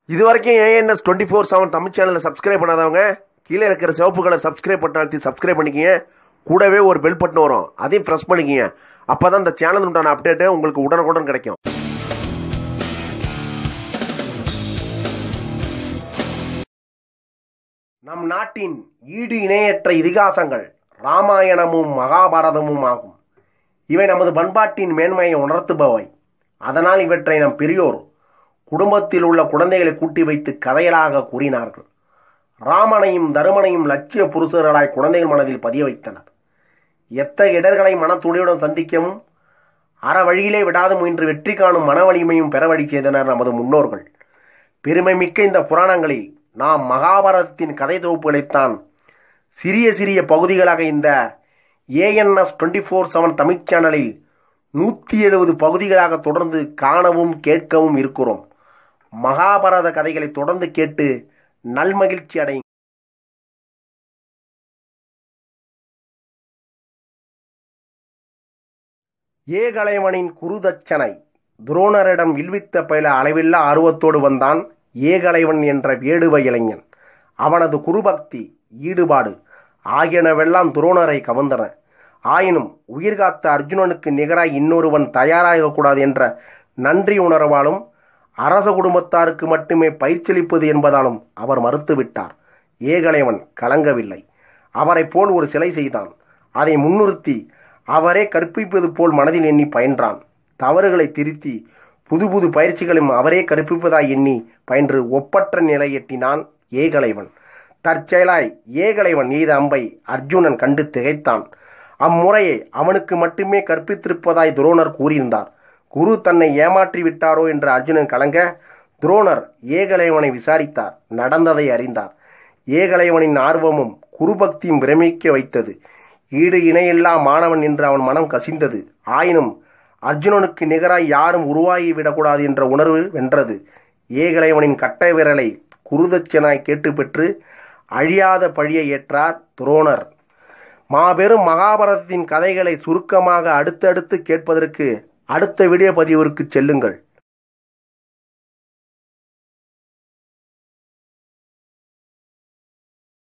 இது வரைக்கும் ANS twenty four seven Tamil சேனலில் சப்ஸ்கிரைப் பண்ணாதவங்க கீழே இருக்கிற சிவப்பு கலர் சப்ஸ்கிரைப் பட்டன் அழுத்தி சப்ஸ்கிரைப் பண்ணிக்கிங்க கூடவே ஒரு பெல் பட்டன் வரும் அதையும் ப்ரெஸ் பண்ணிக்கிங்க அப்போ தான் இந்த சேனல் உண்டான அப்டேட்டு உங்களுக்கு உடனுக்குடன் கிடைக்கும் நம் நாட்டின் ஈடு இணையற்ற இதிகாசங்கள் ராமாயணமும் மகாபாரதமும் ஆகும் இவை நமது பண்பாட்டின் மேன்மையை உணர்த்துபவை அதனால் இவற்றை நம் பெரியோர் குடும்பத்தில் உள்ள குழந்தைகளை கூட்டி வைத்து கதைகளாக கூறினார்கள் ராமனையும் தருமனையும் லட்சிய புருஷர்களாய் குழந்தைகள் மனதில் பதிய வைத்தனர் எத்தகைய இடர்களை மனத்துணியுடன் சந்திக்கவும் அற வழியிலே விடாது முயன்று வெற்றி காணும் மன வலிமையும் பெற வழி செய்தனர் நமது முன்னோர்கள் பெருமை மிக்க இந்த புராணங்களில் நாம் மகாபாரதத்தின் கதை தொகுப்புகளைத்தான் சிறிய சிறிய பகுதிகளாக இந்த ANS twenty four seven Tamil சேனலில் நூற்றி எழுபது பகுதிகளாக தொடர்ந்து காணவும் கேட்கவும் இருக்கிறோம் மகாபாரத கதைகளை தொடர்ந்து கேட்டு நல்மகிழ்ச்சி அடை ஏகலைவனின் குருதட்சணை துரோணரிடம் வில்வித்த பயில அளவில்லா ஆர்வத்தோடு வந்தான் ஏகலைவன் என்ற வேடுவ இளைஞன் அவனது குருபக்தி ஈடுபாடு ஆகியனவெல்லாம் துரோணரை கவர்ந்தன ஆயினும் உயிர்காத்த அர்ஜுனனுக்கு நிகராய் இன்னொருவன் தயாராகக்கூடாது என்ற நன்றி உணர்வாலும் அரச குடும்பத்தாருக்கு மட்டுமே பயிற்சியளிப்பது என்பதாலும் அவர் மறுத்துவிட்டார் ஏகலைவன் கலங்கவில்லை அவரை போல் ஒரு சிலை செய்தான் அதை முன்னிறுத்தி அவரே கற்பிப்பது போல் மனதில் எண்ணி பயின்றான் தவறுகளை திருத்தி புது புது பயிற்சிகளையும் அவரே கற்பிப்பதாய் எண்ணி பயின்று ஒப்பற்ற நிலை எட்டினான் ஏகலைவன் தற்செயலாய் ஏகலைவன் எய்த அம்பை அர்ஜுனன் கண்டு திகைத்தான் அம்முறையை அவனுக்கு மட்டுமே கற்பித்திருப்பதாய் துரோணர் கூறியிருந்தார் குரு தன்னை ஏமாற்றி விட்டாரோ என்று அர்ஜுனன் கலங்க துரோணர் ஏகலைவனை விசாரித்தார் நடந்ததை அறிந்தார் ஏகலைவனின் ஆர்வமும் குருபக்தியும் பிரமிக்க வைத்தது ஈடு இணையில்லா மாணவன் என்று அவன் மனம் கசிந்தது ஆயினும் அர்ஜுனனுக்கு நிகராய் யாரும் உருவாகி விடக்கூடாது என்ற உணர்வு வென்றது ஏகலைவனின் கட்டை விரலை குருதட்சனாய் கேட்டு பெற்று அழியாத பழியை ஏற்றார் துரோணர் மாபெரும் மகாபாரதத்தின் கதைகளை சுருக்கமாக அடுத்தடுத்து கேட்பதற்கு அடுத்த வீடியோ பதிவிற்கு செல்லுங்கள்